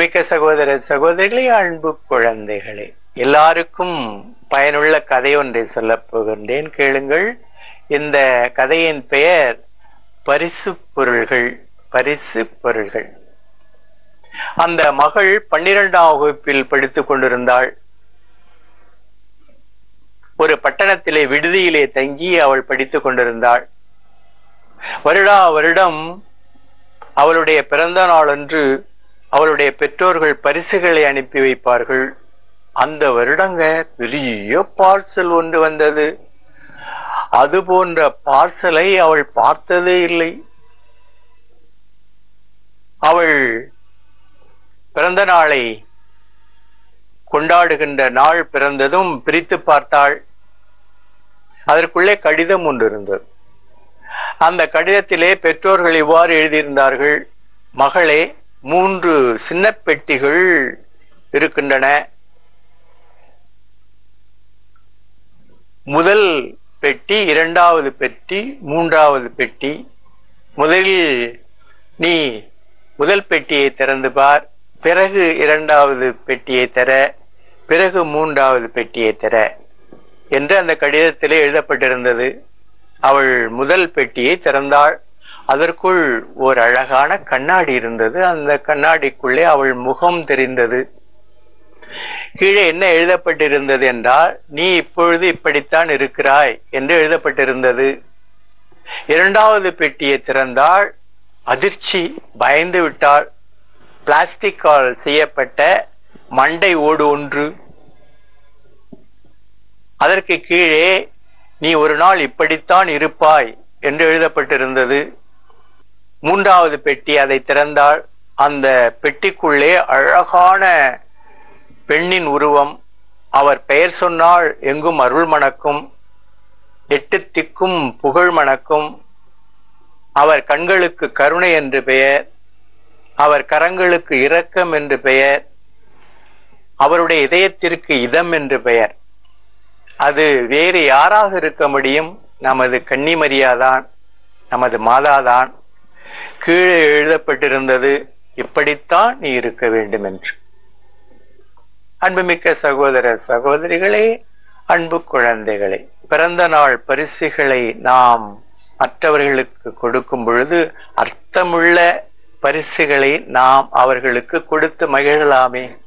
அன்புமிக்க சகோதர சகோதரிகளே அன்பு குழந்தைகளே எல்லாருக்கும் பயனுள்ள கதை ஒன்றை சொல்லப் போகின்றேன் கேளுங்கள் இந்த கதையின் பெயர் பரிசு பொருள்கள் பரிசு பொருள்கள் அந்த மகள் பன்னிரெண்டாம் வகுப்பில் படித்துக் கொண்டிருந்தாள் ஒரு பட்டணத்திலே விடுதியிலே தங்கி அவள் படித்துக் கொண்டிருந்தாள் வருடா வருடம் அவளுடைய பிறந்த நாளன்று அவளுடைய பெற்றோர்கள் பரிசுகளை அனுப்பி வைப்பார்கள் அந்த வருடங்க பெரிய பார்சல் ஒன்று வந்தது அது போன்ற பார்சலை அவள் பார்த்ததே இல்லை அவள் பிறந்த நாளை கொண்டாடுகின்ற நாள் பிறந்ததும் பிரித்து பார்த்தாள் அதற்குள்ளே கடிதம் ஒன்று இருந்தது அந்த கடிதத்திலே பெற்றோர்கள் இவ்வாறு எழுதியிருந்தார்கள் மகளே மூன்று சின்ன பெட்டிகள் இருக்கின்றன முதல் பெட்டி இரண்டாவது பெட்டி மூன்றாவது பெட்டி முதலில் நீ முதல் பெட்டியை திறந்து பார் பிறகு இரண்டாவது பெட்டியை தர பிறகு மூன்றாவது பெட்டியை தர என்று அந்த கடிதத்திலே எழுதப்பட்டிருந்தது அவள் முதல் பெட்டியை திறந்தாள் அதற்குள் ஒரு அழகான கண்ணாடி இருந்தது அந்த கண்ணாடிக்குள்ளே அவள் முகம் தெரிந்தது கீழே என்ன எழுதப்பட்டிருந்தது என்றால் நீ இப்பொழுது இப்படித்தான் இருக்கிறாய் என்று எழுதப்பட்டிருந்தது இரண்டாவது பெட்டியை திறந்தாள் அதிர்ச்சி பயந்து விட்டாள் பிளாஸ்டிக்கால் செய்யப்பட்ட மண்டை ஓடு ஒன்று அதற்கு கீழே நீ ஒரு நாள் இப்படித்தான் இருப்பாய் என்று எழுதப்பட்டிருந்தது மூன்றாவது பெட்டி அதை திறந்தால் அந்த பெட்டிக்குள்ளே அழகான பெண்ணின் உருவம் அவர் பெயர் சொன்னால் எங்கும் அருள் மணக்கும் எட்டு திக்கும் புகழ் மணக்கும் அவர் கண்களுக்கு கருணை என்று பெயர் அவர் கரங்களுக்கு இரக்கம் என்று பெயர் அவருடைய இதயத்திற்கு இதம் என்று பெயர் அது வேறு யாராக இருக்க முடியும் நமது கன்னிமரியாதான் நமது மாதாதான் கீழே எழுதப்பட்டிருந்தது இப்படித்தான் நீ இருக்க வேண்டும் என்று அன்புமிக்க சகோதர சகோதரிகளே அன்பு குழந்தைகளே பிறந்த நாள் பரிசுகளை நாம் மற்றவர்களுக்கு கொடுக்கும் பொழுது அர்த்தமுள்ள பரிசுகளை நாம் அவர்களுக்கு கொடுத்து மகிழலாமே